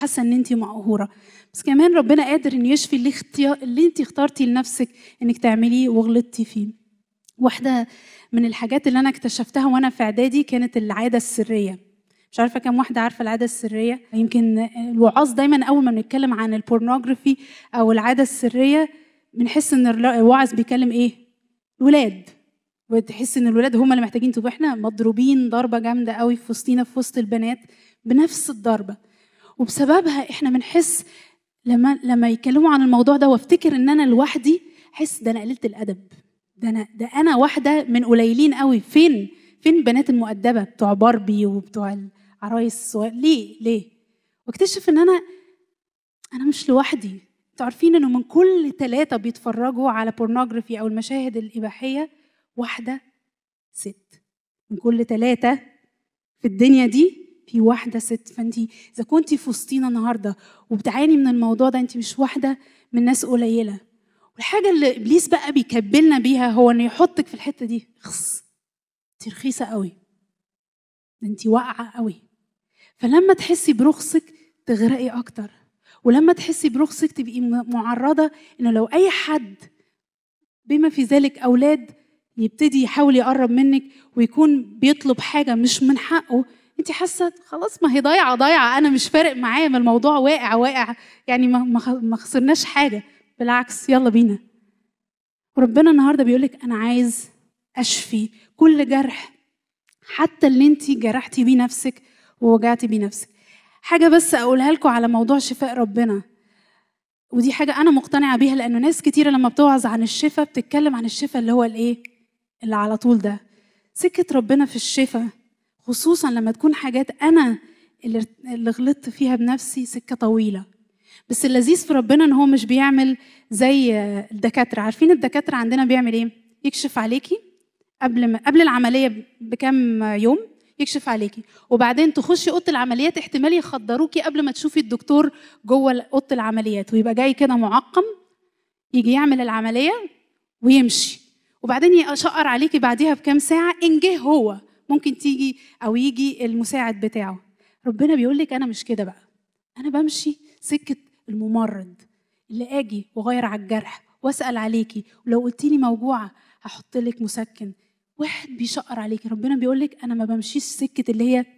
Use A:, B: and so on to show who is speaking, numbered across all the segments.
A: حاسه ان انت مقهوره بس كمان ربنا قادر انه يشفي اللي, اختيار اللي انت اخترتي لنفسك انك تعمليه وغلطتي فيه واحده من الحاجات اللي انا اكتشفتها وانا في اعدادي كانت العاده السريه مش عارفه كم واحده عارفه العاده السريه يمكن الوعاظ دايما اول ما بنتكلم عن البورنوجرافي او العاده السريه بنحس ان الواعظ بيكلم ايه الولاد وتحس ان الولاد هم اللي محتاجين تبقى احنا مضروبين ضربه جامده قوي في وسطينا في وسط البنات بنفس الضربه وبسببها احنا بنحس لما لما يتكلموا عن الموضوع ده وافتكر ان انا لوحدي احس ده انا قللت الادب ده انا ده انا واحده من قليلين قوي فين فين البنات المؤدبه بتوع باربي وبتوع العرايس الصغير ليه ليه واكتشف ان انا انا مش لوحدي انتوا عارفين انه من كل ثلاثه بيتفرجوا على بورنوجرافي او المشاهد الاباحيه واحده ست من كل ثلاثه في الدنيا دي في واحده ست فانت اذا كنتي في وسطينا النهارده وبتعاني من الموضوع ده انت مش واحده من ناس قليله والحاجه اللي ابليس بقى بيكبلنا بيها هو انه يحطك في الحته دي خص انت رخيصه قوي ده انت واقعه قوي فلما تحسي برخصك تغرقي اكتر ولما تحسي برخصك تبقي معرضه انه لو اي حد بما في ذلك اولاد يبتدي يحاول يقرب منك ويكون بيطلب حاجه مش من حقه انت حاسه خلاص ما هي ضايعه ضايعه انا مش فارق معايا ما الموضوع واقع واقع يعني ما ما خسرناش حاجه بالعكس يلا بينا وربنا النهارده بيقول لك انا عايز اشفي كل جرح حتى اللي انت جرحتي بيه نفسك ووجعتي بيه نفسك حاجه بس اقولها لكم على موضوع شفاء ربنا ودي حاجه انا مقتنعه بيها لانه ناس كتيره لما بتوعظ عن الشفاء بتتكلم عن الشفاء اللي هو الايه اللي على طول ده سكه ربنا في الشفاء خصوصا لما تكون حاجات انا اللي اللي غلطت فيها بنفسي سكه طويله بس اللذيذ في ربنا ان هو مش بيعمل زي الدكاتره عارفين الدكاتره عندنا بيعمل ايه يكشف عليكي قبل ما قبل العمليه بكام يوم يكشف عليكي وبعدين تخشي اوضه العمليات احتمال يخدروكي قبل ما تشوفي الدكتور جوه اوضه العمليات ويبقى جاي كده معقم يجي يعمل العمليه ويمشي وبعدين يشقر عليكي بعديها بكام ساعه ان جه هو ممكن تيجي او يجي المساعد بتاعه ربنا بيقول لك انا مش كده بقى انا بمشي سكه الممرض اللي اجي واغير على الجرح واسال عليكي ولو قلتي لي موجوعه هحط لك مسكن واحد بيشقر عليكي ربنا بيقول لك انا ما بمشيش سكه اللي هي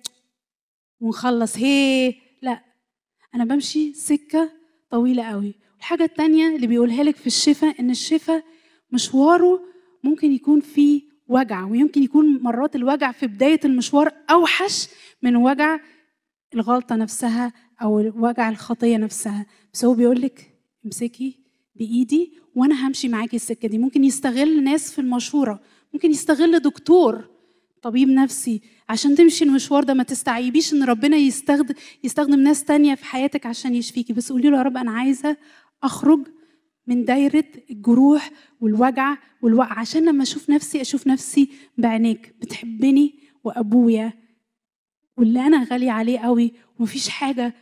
A: ونخلص هي لا انا بمشي سكه طويله قوي الحاجه التانية اللي بيقولها لك في الشفاء ان الشفاء مشواره ممكن يكون فيه وجع ويمكن يكون مرات الوجع في بداية المشوار أوحش من وجع الغلطة نفسها أو وجع الخطية نفسها بس هو بيقول لك امسكي بإيدي وأنا همشي معاكي السكة دي ممكن يستغل ناس في المشورة ممكن يستغل دكتور طبيب نفسي عشان تمشي المشوار ده ما تستعيبيش ان ربنا يستخدم يستخدم ناس تانية في حياتك عشان يشفيكي بس قولي له يا رب انا عايزه اخرج من دايرة الجروح والوجع والوقع عشان لما أشوف نفسي أشوف نفسي بعينيك بتحبني وأبويا واللي أنا غالية عليه قوي ومفيش حاجة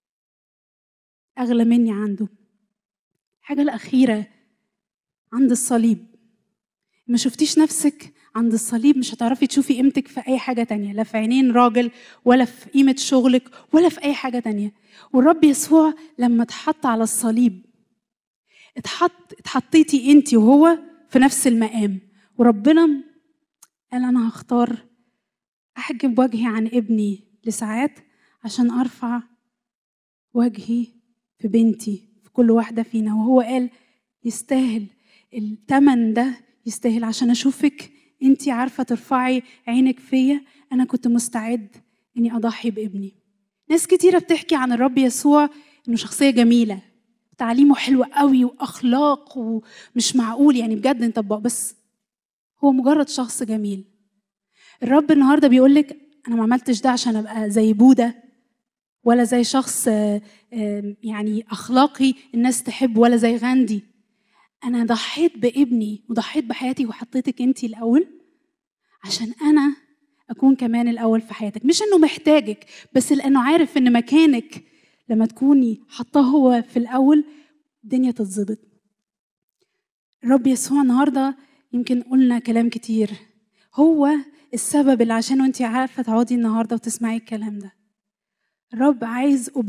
A: أغلى مني عنده الحاجة الأخيرة عند الصليب ما شفتيش نفسك عند الصليب مش هتعرفي تشوفي قيمتك في أي حاجة تانية لا في عينين راجل ولا في قيمة شغلك ولا في أي حاجة تانية والرب يسوع لما اتحط على الصليب اتحط اتحطيتي انت وهو في نفس المقام وربنا قال انا هختار احجب وجهي عن ابني لساعات عشان ارفع وجهي في بنتي في كل واحده فينا وهو قال يستاهل الثمن ده يستاهل عشان اشوفك انت عارفه ترفعي عينك فيا انا كنت مستعد اني اضحي بابني ناس كتيره بتحكي عن الرب يسوع انه شخصيه جميله تعليمه حلو قوي واخلاق ومش معقول يعني بجد نطبق بس هو مجرد شخص جميل الرب النهارده بيقول لك انا ما عملتش ده عشان ابقى زي بوذا ولا زي شخص يعني اخلاقي الناس تحب ولا زي غاندي انا ضحيت بابني وضحيت بحياتي وحطيتك انت الاول عشان انا اكون كمان الاول في حياتك مش انه محتاجك بس لانه عارف ان مكانك لما تكوني حطاه هو في الأول الدنيا تتظبط الرب يسوع النهاردة يمكن قلنا كلام كتير هو السبب اللي عشانه انت عارفة تقعدي النهاردة وتسمعي الكلام ده الرب عايز